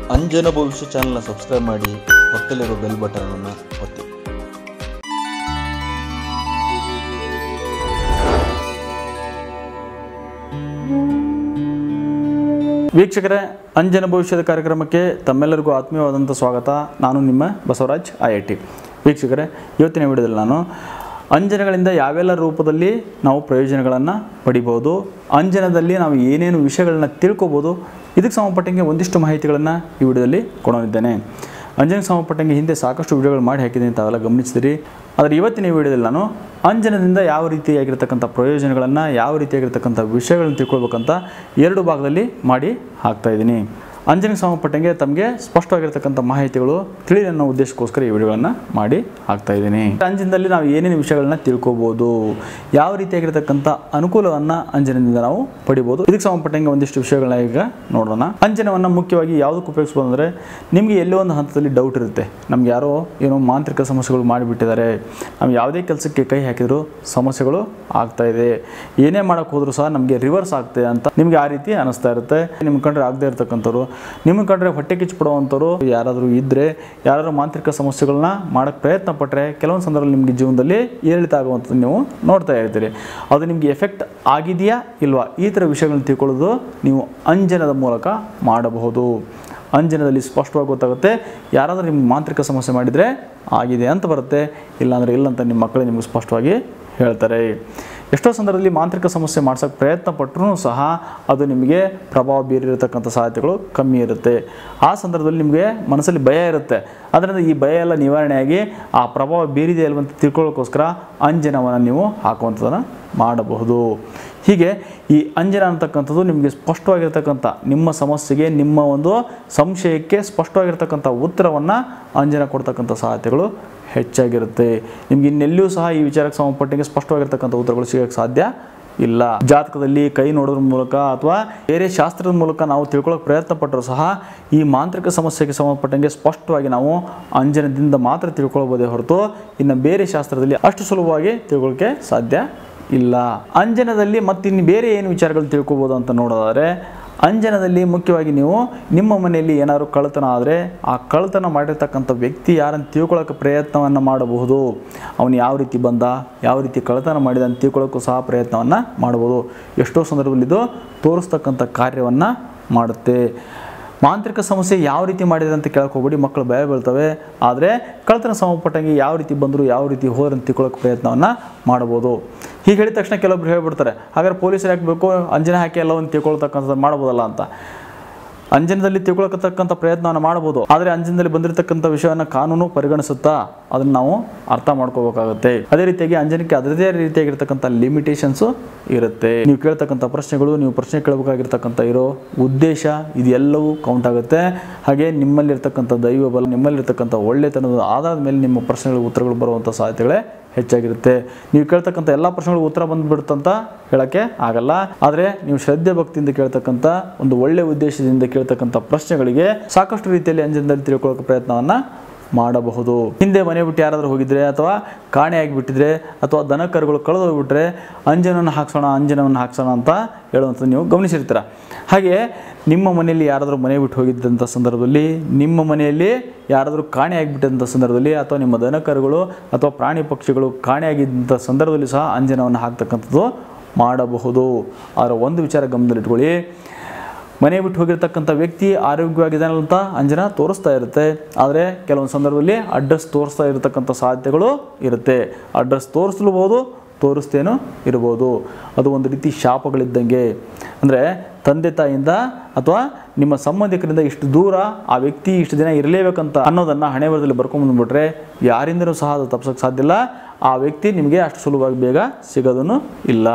ಅಂಜನ ಭವಿಷ್ಯ ಚಾನಲ್ನ ಸಬ್ಸ್ಕ್ರೈಬ್ ಮಾಡಿ ಪಕ್ಕದಲ್ಲಿರೋ ಬೆಲ್ ಬಟನ್ ಅನ್ನು ಒತ್ತಿ ವೀಕ್ಷಕರೇ ಅಂಜನ ಭವಿಷ್ಯದ ಕಾರ್ಯಕ್ರಮಕ್ಕೆ ತಮ್ಮೆಲ್ಲರಿಗೂ ಆತ್ಮೀಯವಾದಂಥ ಸ್ವಾಗತ ನಾನು ನಿಮ್ಮ ಬಸವರಾಜ್ ಐ ಐ ಟಿ ವೀಕ್ಷಕರೇ ಇವತ್ತಿನ ವಿಡಿಯೋದಲ್ಲಿ ನಾನು ಅಂಜನಗಳಿಂದ ಯಾವೆಲ್ಲ ರೂಪದಲ್ಲಿ ನಾವು ಪ್ರಯೋಜನಗಳನ್ನು ಪಡಿಬೋದು ಅಂಜನದಲ್ಲಿ ನಾವು ಏನೇನು ವಿಷಯಗಳನ್ನ ತಿಳ್ಕೊಬೋದು ಇದಕ್ಕೆ ಸಂಬಂಧಪಟ್ಟಂಗೆ ಒಂದಿಷ್ಟು ಮಾಹಿತಿಗಳನ್ನು ಈ ವಿಡಿಯೋದಲ್ಲಿ ಕೊಡೋನಿದ್ದೇನೆ ಅಂಜನಕ್ಕೆ ಸಂಬಂಧಪಟ್ಟಂಗೆ ಹಿಂದೆ ಸಾಕಷ್ಟು ವಿಡಿಯೋಗಳು ಮಾಡಿ ಹಾಕಿದ್ದೀನಿ ತಾವೆಲ್ಲ ಗಮನಿಸಿದಿರಿ ಆದರೆ ಇವತ್ತಿನ ಈ ವಿಡಿಯೋದಲ್ಲಿ ನಾನು ಅಂಜನದಿಂದ ಯಾವ ರೀತಿಯಾಗಿರ್ತಕ್ಕಂಥ ಪ್ರಯೋಜನಗಳನ್ನು ಯಾವ ರೀತಿಯಾಗಿರ್ತಕ್ಕಂಥ ವಿಷಯಗಳನ್ನು ತಿಳ್ಕೊಳ್ಬೇಕಂತ ಎರಡು ಭಾಗದಲ್ಲಿ ಮಾಡಿ ಹಾಕ್ತಾ ಇದ್ದೀನಿ ಅಂಜನಕ್ಕೆ ಸಂಬಂಧಪಟ್ಟಂಗೆ ತಮಗೆ ಸ್ಪಷ್ಟವಾಗಿರ್ತಕ್ಕಂಥ ಮಾಹಿತಿಗಳು ತಿಳಿ ಅನ್ನೋ ಉದ್ದೇಶಕ್ಕೋಸ್ಕರ ಈ ವಿಡಿಯೋಗಳನ್ನು ಮಾಡಿ ಹಾಕ್ತಾ ಇದ್ದೀನಿ ಅಂಜನದಲ್ಲಿ ನಾವು ಏನೇನು ವಿಷಯಗಳನ್ನ ತಿಳ್ಕೊಬೋದು ಯಾವ ರೀತಿಯಾಗಿರ್ತಕ್ಕಂಥ ಅನುಕೂಲವನ್ನು ಅಂಜನದಿಂದ ನಾವು ಪಡಿಬೋದು ಇದಕ್ಕೆ ಸಂಬಂಧಪಟ್ಟಂಗೆ ಒಂದಿಷ್ಟು ವಿಷಯಗಳನ್ನ ಈಗ ನೋಡೋಣ ಅಂಜನವನ್ನು ಮುಖ್ಯವಾಗಿ ಯಾವುದಕ್ಕೆ ಉಪಯೋಗಿಸ್ಬೋದು ಅಂದರೆ ನಿಮಗೆ ಎಲ್ಲೋ ಒಂದು ಹಂತದಲ್ಲಿ ಡೌಟ್ ಇರುತ್ತೆ ನಮ್ಗೆ ಯಾರೋ ಏನೋ ಮಾಂತ್ರಿಕ ಸಮಸ್ಯೆಗಳು ಮಾಡಿಬಿಟ್ಟಿದ್ದಾರೆ ನಾವು ಯಾವುದೇ ಕೆಲಸಕ್ಕೆ ಕೈ ಹಾಕಿದರೂ ಸಮಸ್ಯೆಗಳು ಆಗ್ತಾ ಇದೆ ಏನೇ ಮಾಡೋಕ್ಕೆ ಹೋದರೂ ಸಹ ನಮಗೆ ರಿವರ್ಸ್ ಆಗ್ತದೆ ಅಂತ ನಿಮಗೆ ಆ ರೀತಿ ಅನಿಸ್ತಾ ಇರುತ್ತೆ ನಿಮ್ಗೆ ಕಂಡ್ರೆ ಆಗದೆ ಇರತಕ್ಕಂಥವ್ರು ನಿಮ್ಗೆ ಕಂಡ್ರೆ ಹೊಟ್ಟೆ ಕಿಚ್ಚು ಪಡುವಂಥವ್ರು ಯಾರಾದರೂ ಇದ್ದರೆ ಯಾರಾದರೂ ಮಾಂತ್ರಿಕ ಸಮಸ್ಯೆಗಳನ್ನ ಮಾಡೋಕ್ಕೆ ಪ್ರಯತ್ನ ಪಟ್ಟರೆ ಕೆಲವೊಂದು ಸಂದರ್ಭದಲ್ಲಿ ನಿಮಗೆ ಜೀವನದಲ್ಲಿ ಏರಿಳಿತ ಆಗುವಂಥದ್ದು ನೀವು ನೋಡ್ತಾ ಇರ್ತೀರಿ ಅದು ನಿಮಗೆ ಎಫೆಕ್ಟ್ ಆಗಿದೆಯಾ ಇಲ್ವಾ ಈ ಥರ ವಿಷಯಗಳನ್ನ ತಿಳ್ಕೊಳ್ಳೋದು ನೀವು ಅಂಜನದ ಮೂಲಕ ಮಾಡಬಹುದು ಅಂಜನದಲ್ಲಿ ಸ್ಪಷ್ಟವಾಗಿ ಗೊತ್ತಾಗುತ್ತೆ ಯಾರಾದರೂ ನಿಮ್ಗೆ ಮಾಂತ್ರಿಕ ಸಮಸ್ಯೆ ಮಾಡಿದರೆ ಆಗಿದೆ ಅಂತ ಬರುತ್ತೆ ಇಲ್ಲಾಂದರೆ ಇಲ್ಲ ಅಂತ ನಿಮ್ಮ ಮಕ್ಕಳು ನಿಮಗೆ ಸ್ಪಷ್ಟವಾಗಿ ಹೇಳ್ತಾರೆ ಎಷ್ಟೋ ಸಂದರ್ಭದಲ್ಲಿ ಮಾಂತ್ರಿಕ ಸಮಸ್ಯೆ ಮಾಡ್ಸೋಕ್ಕೆ ಪ್ರಯತ್ನ ಪಟ್ಟರೂ ಸಹ ಅದು ನಿಮಗೆ ಪ್ರಭಾವ ಬೀರಿರತಕ್ಕಂಥ ಸಾಧ್ಯತೆಗಳು ಕಮ್ಮಿ ಇರುತ್ತೆ ಆ ಸಂದರ್ಭದಲ್ಲಿ ನಿಮಗೆ ಮನಸ್ಸಲ್ಲಿ ಭಯ ಇರುತ್ತೆ ಅದರಿಂದ ಈ ಭಯ ಎಲ್ಲ ನಿವಾರಣೆಯಾಗಿ ಆ ಪ್ರಭಾವ ಬೀರಿದೆ ಅಲ್ವಂತ ತಿಳ್ಕೊಳ್ಳೋಕ್ಕೋಸ್ಕರ ಅಂಜನವನ್ನು ನೀವು ಹಾಕುವಂಥದ್ದನ್ನು ಮಾಡಬಹುದು ಹೀಗೆ ಈ ಅಂಜನ ಅಂತಕ್ಕಂಥದ್ದು ನಿಮಗೆ ಸ್ಪಷ್ಟವಾಗಿರ್ತಕ್ಕಂಥ ನಿಮ್ಮ ಸಮಸ್ಯೆಗೆ ನಿಮ್ಮ ಒಂದು ಸಂಶಯಕ್ಕೆ ಸ್ಪಷ್ಟವಾಗಿರ್ತಕ್ಕಂಥ ಉತ್ತರವನ್ನು ಅಂಜನ ಕೊಡ್ತಕ್ಕಂಥ ಸಾಧ್ಯತೆಗಳು ಹೆಚ್ಚಾಗಿರುತ್ತೆ ನಿಮ್ಗೆ ಇನ್ನೆಲ್ಲಿಯೂ ಸಹ ಈ ವಿಚಾರಕ್ಕೆ ಸಂಬಂಧಪಟ್ಟಂಗೆ ಸ್ಪಷ್ಟವಾಗಿರ್ತಕ್ಕಂಥ ಉತ್ತರಗಳು ಸಿಗೋಕ್ಕೆ ಸಾಧ್ಯ ಇಲ್ಲ ಜಾತಕದಲ್ಲಿ ಕೈ ನೋಡೋದ್ರ ಮೂಲಕ ಅಥವಾ ಬೇರೆ ಶಾಸ್ತ್ರದ ಮೂಲಕ ನಾವು ತಿಳ್ಕೊಳ್ಳೋಕೆ ಪ್ರಯತ್ನ ಪಟ್ಟರೂ ಸಹ ಈ ಮಾಂತ್ರಿಕ ಸಮಸ್ಯೆಗೆ ಸಂಬಂಧಪಟ್ಟಂಗೆ ಸ್ಪಷ್ಟವಾಗಿ ನಾವು ಅಂಜನದಿಂದ ಮಾತ್ರ ತಿಳ್ಕೊಳ್ಬೋದೇ ಹೊರತು ಇನ್ನು ಬೇರೆ ಶಾಸ್ತ್ರದಲ್ಲಿ ಅಷ್ಟು ಸುಲಭವಾಗಿ ತಿಳ್ಕೊಳ್ಳೋಕ್ಕೆ ಸಾಧ್ಯ ಇಲ್ಲ ಅಂಜನದಲ್ಲಿ ಮತ್ತಿನ್ನು ಬೇರೆ ಏನು ವಿಚಾರಗಳು ತಿಳ್ಕೊಬೋದು ಅಂತ ನೋಡೋದಾದರೆ ಅಂಜನದಲ್ಲಿ ಮುಖ್ಯವಾಗಿ ನೀವು ನಿಮ್ಮ ಮನೆಯಲ್ಲಿ ಏನಾದರೂ ಕಳ್ಳತನ ಆದರೆ ಆ ಕಳ್ಳತನ ಮಾಡಿರ್ತಕ್ಕಂಥ ವ್ಯಕ್ತಿ ಯಾರನ್ನು ತಿಳ್ಕೊಳ್ಳೋಕೆ ಪ್ರಯತ್ನವನ್ನು ಮಾಡಬಹುದು ಅವನು ಯಾವ ರೀತಿ ಬಂದ ಯಾವ ರೀತಿ ಕಳ್ಳತನ ಮಾಡಿದ ಅಂತ ತಿಳ್ಕೊಳ್ಳೋಕ್ಕೂ ಸಹ ಪ್ರಯತ್ನವನ್ನು ಮಾಡಬಹುದು ಎಷ್ಟೋ ಸಂದರ್ಭದಲ್ಲಿ ಇದು ತೋರಿಸ್ತಕ್ಕಂಥ ಕಾರ್ಯವನ್ನು ಮಾಡುತ್ತೆ ಮಾಂತ್ರಿಕ ಸಮಸ್ಯೆ ಯಾವ ರೀತಿ ಮಾಡಿದೆ ಅಂತ ಕೇಳಕ್ಕೆ ಹೋಗ್ಬೇಡಿ ಮಕ್ಕಳು ಭಯ ಬೀಳ್ತವೆ ಆದರೆ ಕಳ್ತನ ಸಂಬಂಧಪಟ್ಟಂಗೆ ಯಾವ ರೀತಿ ಬಂದರು ಯಾವ ರೀತಿ ಹೋದ್ರೆ ಅಂತ ತಿಳ್ಕೊಳ್ಳೋಕೆ ಪ್ರಯತ್ನವನ್ನು ಮಾಡ್ಬೋದು ಹೀಗೆ ಹೇಳಿದ ತಕ್ಷಣ ಕೆಲವೊಬ್ರು ಹೇಳ್ಬಿಡ್ತಾರೆ ಹಾಗಾದ್ರೆ ಪೊಲೀಸರು ಹಾಕಬೇಕು ಅಂಜನೆ ಹಾಕಿ ಎಲ್ಲವನ್ನು ತಿಳ್ಕೊಳ್ತಕ್ಕಂಥದ್ದು ಮಾಡ್ಬೋದಲ್ಲ ಅಂತ ಅಂಜನದಲ್ಲಿ ತಿಳ್ಕೊಳಕತಕ್ಕಂಥ ಪ್ರಯತ್ನವನ್ನು ಮಾಡ್ಬೋದು ಆದರೆ ಅಂಜನದಲ್ಲಿ ಬಂದಿರತಕ್ಕಂಥ ವಿಷಯವನ್ನು ಕಾನೂನು ಪರಿಗಣಿಸುತ್ತಾ ಅದನ್ನು ನಾವು ಅರ್ಥ ಮಾಡ್ಕೋಬೇಕಾಗುತ್ತೆ ಅದೇ ರೀತಿಯಾಗಿ ಅಂಜನಕ್ಕೆ ಅದರದೇ ರೀತಿಯಾಗಿರ್ತಕ್ಕಂಥ ಲಿಮಿಟೇಷನ್ಸು ಇರುತ್ತೆ ನೀವು ಕೇಳ್ತಕ್ಕಂಥ ಪ್ರಶ್ನೆಗಳು ನೀವು ಪ್ರಶ್ನೆ ಕೇಳಬೇಕಾಗಿರ್ತಕ್ಕಂಥ ಇರೋ ಉದ್ದೇಶ ಇದೆಲ್ಲವೂ ಕೌಂಟ್ ಆಗುತ್ತೆ ಹಾಗೆ ನಿಮ್ಮಲ್ಲಿರ್ತಕ್ಕಂಥ ದೈವ ಬಲ ನಿಮ್ಮಲ್ಲಿರ್ತಕ್ಕಂಥ ಒಳ್ಳೆತನದ ಆಧಾರದ ಮೇಲೆ ನಿಮ್ಮ ಪ್ರಶ್ನೆಗಳಿಗೆ ಉತ್ತರಗಳು ಬರುವಂಥ ಸಾಧ್ಯತೆಗಳೇ ಹೆಚ್ಚಾಗಿರುತ್ತೆ ನೀವು ಕೇಳ್ತಕ್ಕಂಥ ಎಲ್ಲ ಪ್ರಶ್ನೆಗಳಿಗೆ ಉತ್ತರ ಬಂದ್ಬಿಡುತ್ತಂತ ಹೇಳೋಕ್ಕೆ ಆಗಲ್ಲ ಆದರೆ ನೀವು ಶ್ರದ್ಧೆ ಭಕ್ತಿಯಿಂದ ಕೇಳ್ತಕ್ಕಂಥ ಒಂದು ಒಳ್ಳೆ ಉದ್ದೇಶದಿಂದ ಕೇಳ್ತಕ್ಕಂಥ ಪ್ರಶ್ನೆಗಳಿಗೆ ಸಾಕಷ್ಟು ರೀತಿಯಲ್ಲಿ ಅಂಜನದಲ್ಲಿ ತಿಳ್ಕೊಳ್ಳೋಕೆ ಪ್ರಯತ್ನವನ್ನು ಮಾಡಬಹುದು ಹಿಂದೆ ಮನೆ ಬಿಟ್ಟು ಯಾರಾದರೂ ಹೋಗಿದ್ರೆ ಅಥವಾ ಕಾಣೆಯಾಗಿ ಬಿಟ್ಟಿದ್ರೆ ಅಥವಾ ದನ ಕರುಗಳು ಕಳೆದು ಹೋಗ್ಬಿಟ್ರೆ ಅಂಜನವನ್ನು ಹಾಕ್ಸೋಣ ಅಂಜನವನ್ನು ಹಾಕ್ಸೋಣ ಅಂತ ಹೇಳುವಂಥದ್ದು ನೀವು ಗಮನಿಸಿರ್ತೀರ ಹಾಗೆ ನಿಮ್ಮ ಮನೆಯಲ್ಲಿ ಯಾರಾದರೂ ಮನೆ ಬಿಟ್ಟು ಹೋಗಿದ್ದಂಥ ಸಂದರ್ಭದಲ್ಲಿ ನಿಮ್ಮ ಮನೆಯಲ್ಲಿ ಯಾರಾದರೂ ಕಾಣೆಯಾಗಿಬಿಟ್ಟಂಥ ಸಂದರ್ಭದಲ್ಲಿ ಅಥವಾ ನಿಮ್ಮ ದನ ಕರುಗಳು ಅಥವಾ ಪ್ರಾಣಿ ಪಕ್ಷಿಗಳು ಕಾಣೆಯಾಗಿದ್ದಂಥ ಸಂದರ್ಭದಲ್ಲಿ ಸಹ ಅಂಜನವನ್ನು ಹಾಕ್ತಕ್ಕಂಥದ್ದು ಮಾಡಬಹುದು ಅದರ ಒಂದು ವಿಚಾರ ಗಮನದಲ್ಲಿಟ್ಕೊಳ್ಳಿ ಮನೆ ಬಿಟ್ಟು ಹೋಗಿರ್ತಕ್ಕಂಥ ವ್ಯಕ್ತಿ ಆರೋಗ್ಯವಾಗಿದ್ದಾನೆ ಅಂತ ಅಂಜನ ತೋರಿಸ್ತಾ ಇರುತ್ತೆ ಆದರೆ ಕೆಲವೊಂದು ಸಂದರ್ಭದಲ್ಲಿ ಅಡ್ರೆಸ್ ತೋರಿಸ್ತಾ ಇರತಕ್ಕಂಥ ಸಾಧ್ಯತೆಗಳು ಇರುತ್ತೆ ಅಡ್ರೆಸ್ ತೋರಿಸ್ಲೂಬೋದು ತೋರಿಸ್ತೇನೋ ಇರ್ಬೋದು ಅದು ಒಂದು ರೀತಿ ಶಾಪಗಳಿದ್ದಂಗೆ ಅಂದರೆ ತಂದೆ ತಾಯಿಯಿಂದ ಅಥವಾ ನಿಮ್ಮ ಸಂಬಂಧಿಕರಿಂದ ಇಷ್ಟು ದೂರ ಆ ವ್ಯಕ್ತಿ ಇಷ್ಟು ದಿನ ಇರಲೇಬೇಕಂತ ಅನ್ನೋದನ್ನು ಹಣೆ ಬರದಲ್ಲಿ ಬರ್ಕೊಂಬಂದ್ಬಿಟ್ರೆ ಯಾರಿಂದನೂ ಸಹ ಅದು ತಪ್ಸೋಕ್ಕೆ ಸಾಧ್ಯ ಇಲ್ಲ ಆ ವ್ಯಕ್ತಿ ನಿಮಗೆ ಅಷ್ಟು ಸುಲಭವಾಗಿ ಬೇಗ ಸಿಗೋದನ್ನು ಇಲ್ಲ